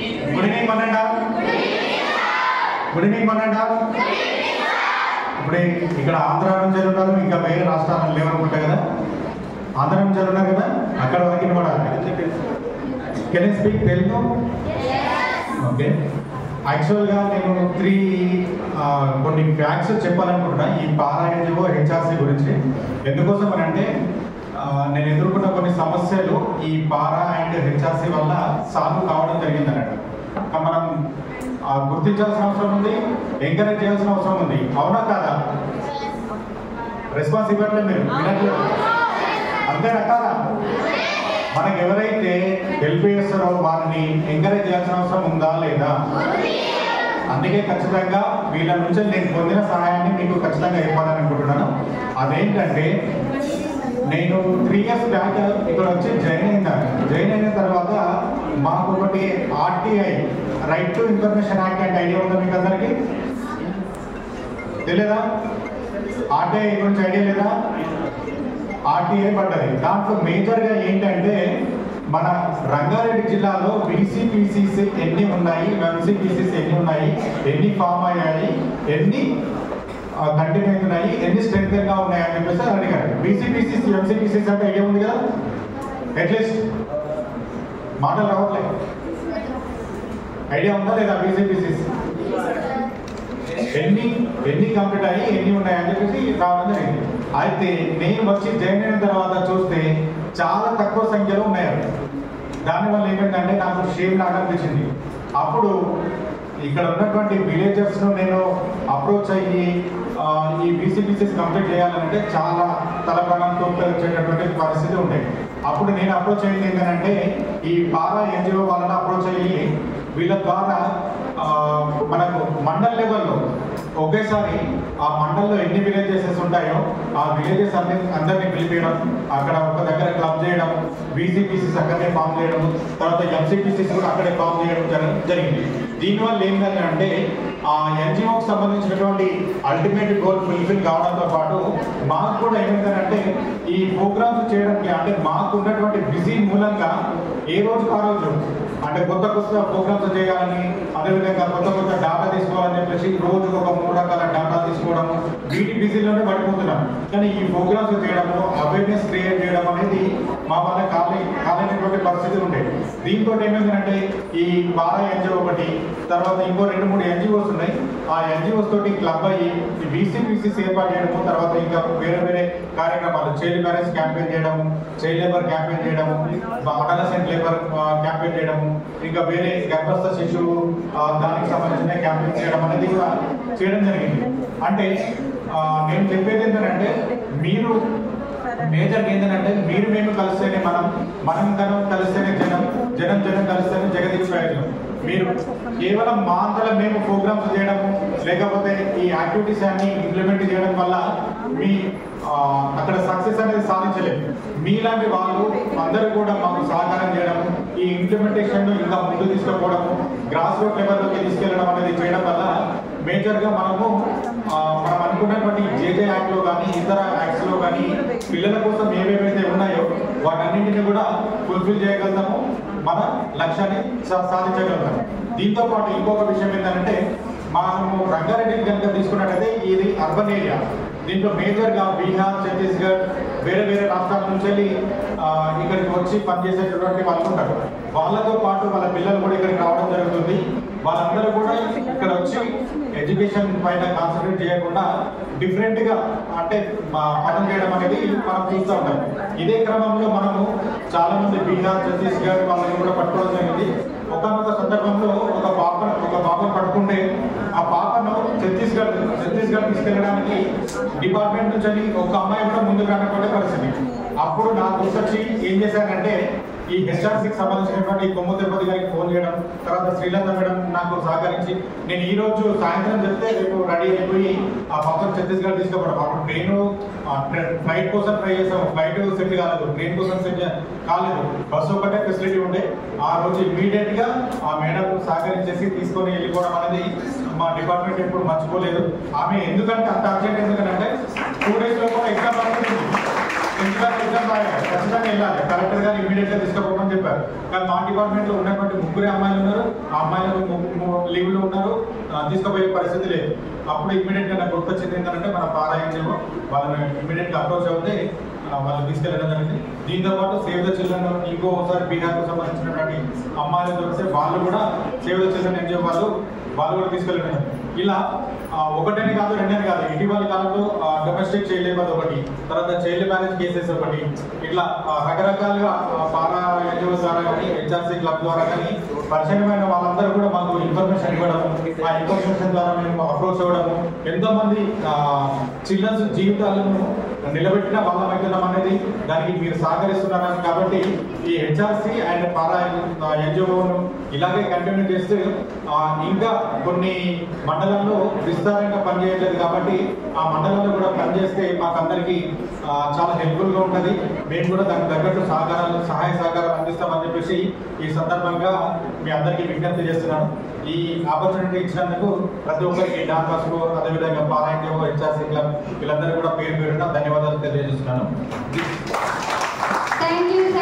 Good evening మనండా good evening మనండా ఇప్పుడు ఇక్కడ ఆంధ్ర నుంచి ఉన్నారు ఇంకా వేరే రాష్ట్రాలు లేవనుకుంటాయి కదా ఆంధ్ర నుంచి ఉన్నారు కదా అక్కడ వరకు కూడా కెన్ స్పీక్ తెలుగు ఓకే యాక్చువల్గా నేను త్రీ కొన్ని ఫ్యాక్ట్స్ చెప్పాలనుకుంటున్నా ఈ పారాయణజీవో హెచ్ఆర్సీ గురించి ఎందుకోసం అని అంటే ఆ, నేను ఎదుర్కొన్న కొన్ని సమస్యలు ఈ పారా అండ్ హెచ్ఆర్సీ వల్ల సాల్వ్ కావడం జరిగింది అన్నట్టు ఇంకా మనం ఆ, గుర్తించాల్సిన అవసరం ఉంది ఎంకరేజ్ చేయాల్సిన అవసరం ఉంది అవునా కాదా రెస్పాన్స్ ఇవ్వట్లేదు మీరు వినట్లేదు అంతేనా కాదా మనకు ఎవరైతే హెల్ప్ చేస్తారో వారిని ఎంకరేజ్ చేయాల్సిన అవసరం ఉందా లేదా అందుకే ఖచ్చితంగా వీళ్ళ నుంచి నేను పొందిన సహాయాన్ని మీకు ఖచ్చితంగా ఇవ్వాలని అనుకుంటున్నాను అదేంటంటే నేను త్రీ ఇయర్స్ బ్యాక్ ఇక్కడ వచ్చి జాయిన్ అయినా జాయిన్ అయిన తర్వాత మాకు ఒకటి RTI right to information act అంటే ఐడియా ఉందా మీకు అందరికీ తెలియదా ఆర్టీఐ గురించి ఐడియా లేదా ఆర్టీఐ పడ్డది దాంట్లో మేజర్గా ఏంటంటే మన రంగారెడ్డి జిల్లాలో బీసీపీసీస్ ఎన్ని ఉన్నాయి ఎంసీపీసీస్ ఎన్ని ఉన్నాయి ఎన్ని ఫామ్ అయ్యాయి ఎన్ని కంటిన్యూ అవుతున్నాయి ఎన్ని స్ట్రెంగ్ గా ఉన్నాయి అని చెప్పేసి అడిగారు బీసీపీసీస్ ఎంసీపీసీస్ అంటే ఐడియా ఉంది కదా అట్లీస్ట్ మాటలు రావట్లేదు ఐడియా ఉందా లేదా బీసీపీసీస్ ఎన్ని ఎన్ని కంప్లీట్ అయ్యి ఎన్ని ఉన్నాయి అని చెప్పేసి రావడం జరిగింది అయితే నేను వచ్చి జాయిన్ అయిన తర్వాత చూస్తే చాలా తక్కువ సంఖ్యలో ఉన్నాయి అవి. దానివల్ల ఏమైందంటే నాకు షేమ్ లాగా అనిపించింది అప్పుడు ఇక్కడ ఉన్నటువంటి విలేజర్స్ ను నేను అప్రోచ్ అయ్యి ఆ, ఈ బీసీబీసీస్ కంప్లీట్ చేయాలంటే చాలా తలప్రాణంతో వచ్చేటటువంటి పరిస్థితి ఉంటాయి అప్పుడు నేను అప్రోచ్ అయ్యింది ఏంటంటే ఈ పారా ఎన్జిఓ వాళ్ళని అప్రోచ్ అయ్యి వీళ్ళ ద్వారా ఆ, మనకు మండల్ లెవెల్లో ఒకేసారి ఆ మండల్లో ఎన్ని విలేజెస్ ఉంటాయో ఆ విలేజెస్ అన్ని అందరినీ పిలిపించడం అక్కడ ఒక దగ్గర క్లబ్ చేయడం బీసీపీసీస్ అక్కడనే ఫామ్ చేయడం తర్వాత ఎంసీపీసీస్ కూడా అక్కడే ఫామ్ చేయడం జర- జరిగింది దీనివల్ల ఏంటంటే అంటే ఆ ఎన్జిఓకి సంబంధించినటువంటి అల్టిమేట్ గోల్ ఫుల్ఫిల్ కావడంతో పాటు మాకు కూడా ఏమైందంటే ఈ ప్రోగ్రామ్స్ చేయడానికి అంటే మాకు ఉన్నటువంటి బిజీ మూలంగా ఏ రోజు ఆ రోజు అంటే కొత్త కొత్త ప్రోగ్రామ్స్ చేయాలని అదేవిధంగా కొత్త కొత్త డాటా తీసుకోవాలని చెప్పేసి రోజు ఒక మూడు రకాల డాటా తీసుకోవడం వీటి బిజీలోనే పడిపోతున్నాం కానీ ఈ ప్రోగ్రామ్స్ చేయడము అవేర్నెస్ క్రియేట్ చేయడం అనేది మా వల్ల కాలే కాలేనటువంటి పరిస్థితులు ఉండేవి దీంతో ఏమైందంటే ఈ బారా ఎన్జిఓ ఒకటి తర్వాత ఇంకో రెండు మూడు ఎన్జిఓస్ ఉన్నాయి ఆ ఎన్జిఓస్ తోటి క్లబ్ అయ్యి ఈ బీసీపీసీస్ ఏర్పాటు చేయడము తర్వాత ఇంకా వేరే వేరే కార్యక్రమాలు చైల్డ్ మ్యారేజ్ క్యాంపెయిన్ చేయడము చైల్డ్ లేబర్ క్యాంపెయిన్ చేయడము అడలసెంట్ లేబర్ క్యాంపెయిన్ చేయడము ఇంకా వేరే గర్భస్థ శిశువు ఆ, దానికి సంబంధించిన క్యాంపెయిన్ చేయడం అనేది కూడా చేయడం జరిగింది అంటే ఆ, నేను చెప్పేది ఏంటంటే మీరు మేజర్ ఏంటంటే మీరు మేము కలిస్తేనే మనం మనం జనం కలిస్తేనే జనం జనం జనం కలిస్తేనే జగతికి ప్రయోజనం మీరు కేవలం మా అంతలో మేము ప్రోగ్రామ్స్ చేయడము లేకపోతే ఈ యాక్టివిటీస్ అన్ని ఇంప్లిమెంట్ చేయడం వల్ల మీ ఆ, అక్కడ సక్సెస్ అనేది సాధించలేదు మీలాంటి వాళ్ళు అందరూ కూడా మాకు సహకారం చేయడం ఈ ఇంప్లిమెంటేషన్ ఇంకా ముందు తీసుకుపోవడము గ్రాస్ రూట్ లెవెల్లోకి తీసుకెళ్ళడం అనేది చేయడం వల్ల మేజర్గా మనము ఆ, మనం అనుకున్నటువంటి జేజే యాక్ట్ లో కానీ ఇతర యాక్ట్స్ లో కానీ పిల్లల కోసం ఏవేవైతే ఉన్నాయో వాటన్నింటినీ కూడా ఫుల్ఫిల్ చేయగలుగుతాము మన లక్ష్యాన్ని సా- సాధించగలుగుతాము దీంతో పాటు ఇంకొక విషయం ఏంటంటే మనము రంగారెడ్డిని కనుక తీసుకున్నట్టయితే ఇది అర్బన్ ఏరియా దీంట్లో మేజర్గా బీహార్ ఛత్తీస్గఢ్ వేరే వేరే రాష్ట్రాల నుంచి వెళ్ళి ఆ, ఇక్కడికి వచ్చి పనిచేసేటటువంటి వాళ్ళు ఉంటారు వాళ్ళతో పాటు వాళ్ళ పిల్లలు కూడా ఇక్కడికి రావడం జరుగుతుంది వాళ్ళందరూ కూడా ఇక్కడ వచ్చి ఎడ్యుకేషన్ పైన కాన్సన్ట్రేట్ చేయకుండా డిఫరెంట్ గా అంటే మా పని చేయడం అనేది మనం చూస్తూ ఉంటాం ఇదే క్రమంలో మనము చాలా మంది బీహార్ ఛత్తీస్గఢ్ వాళ్ళని కూడా పట్టుకోవడం జరిగింది ఒకనొక సందర్భంలో ఒక పాప ఒక పాపను పట్టుకుంటే ఆ పాపను ఛత్తీస్గఢ్ ఛత్తీస్గఢ్ తీసుకెళ్ళడానికి డిపార్ట్మెంట్ నుంచి అని ఒక అమ్మాయి కూడా ముందుకు రానటువంటి పరిస్థితి అప్పుడు నాకు గుర్తొచ్చి ఏం చేశానంటే ఈ హెచ్ఆర్సీకి సంబంధించినటువంటి కొమ్ము తిరుపతి గారికి ఫోన్ చేయడం తర్వాత శ్రీలంక మేడం నాకు సహకరించి నేను ఈ రోజు సాయంత్రం చెప్తే రేపు రెడీ అయిపోయి ఆ పాపను ఛత్తీస్గఢ్ తీసుకుపోవడం అప్పుడు ట్రైన్ ఫ్లైట్ కోసం ట్రై చేసాం ఫ్లైట్ సెట్ కాలేదు ట్రైన్ కోసం సెట్ కాలేదు బస్సు ఒకటే ఫెసిలిటీ ఉండే ఆ రోజు ఇమీడియట్ గా ఆ మేడం సహకరించేసి తీసుకొని వెళ్ళిపోవడం అనేది మా డిపార్ట్మెంట్ ఎప్పుడు మర్చిపోలేదు ఆమె ఎందుకంటే అంత అర్జెంట్ ఎందుకంటే టూ డేస్ లో కూడా ఎగ్జామ్ అనేది ఉంది. ఎందుకంటే రిజల్ట్ రాయాలి ఖచ్చితంగా వెళ్ళాలి కలెక్టర్ గారు ఇమీడియట్ గా తీసుకుపోమని చెప్పారు కానీ మా డిపార్ట్మెంట్ లో ఉన్నటువంటి ముగ్గురు అమ్మాయిలు ఉన్నారు ఆ అమ్మాయిలు లీవ్ లో ఉన్నారు ఆ, తీసుకుపోయే పరిస్థితి లేదు అప్పుడు ఇమీడియట్ గా నాకు గుర్తొచ్చింది ఏంటంటే మన పారాయణము వాళ్ళని ఇమీడియట్ గా అప్రోచ్ అవుతే ఆ, వాళ్ళు తీసుకెళ్ళడం జరిగింది దీంతో పాటు సేవ్ ద చిల్డ్రన్ ఇంకోసారి బీహార్ కు సంబంధించినటువంటి అమ్మాయిలు దొరికితే వాళ్ళు కూడా సేవ్ ద చిల్డ్రన్ ఎన్జిఓ వాళ్ళు వాళ్ళు కూడా తీసుకెళ్ళడం జరిగింది. ఇలా ఆ, ఒకటని కాదు రెండని కాదు ఇటీవల కాలంలో డొమెస్టిక్ చైల్డ్ లేబర్ ఒకటి తర్వాత చైల్డ్ మ్యారేజ్ కేసెస్ ఒకటి ఇట్లా ఆ, రకరకాలుగా ఆ, పారా ఎన్జిఓ ద్వారా కానీ హెచ్ఆర్సీ క్లబ్ ద్వారా కానీ పరిచయమైన వాళ్ళందరూ కూడా మాకు ఇన్ఫర్మేషన్ ఇవ్వడం ఆ ఇన్ఫర్మేషన్ ద్వారా మేము అప్రోచ్ అవ్వడము ఎంతో మంది చిల్డ్రన్స్ జీవితాలను నిలబెట్టిన వాళ్ళమైతున్నాం అనేది దానికి మీరు సహకరిస్తున్నారు కాబట్టి ఈ హెచ్ఆర్సీ అండ్ పారా ఎన్జిఓను ఇలాగే కంటిన్యూ చేస్తూ ఆ, ఇంకా కొన్ని మండలాల్లో విస్తారంగా పనిచేయట్లేదు కాబట్టి ఆ మండలంలో కూడా పనిచేస్తే మాకందరికీ ఆ, చాలా హెల్ప్ఫుల్ గా ఉంటుంది మేము కూడా దానికి తగ్గట్టు సహకారాలు సహాయ సహకారాలు అందిస్తామని చెప్పేసి ఈ సందర్భంగా మీ అందరికీ విజ్ఞప్తి చేస్తున్నాను ఈ ఆపర్చునిటీ ఇచ్చినందుకు ప్రతి ఒక్కరికి డాన్ బస్కు అదేవిధంగా పారాయణ హెచ్ఆర్సీ క్లబ్ వీళ్ళందరూ కూడా పేరు పేరున ధన్యవాదాలు తెలియజేస్తున్నాను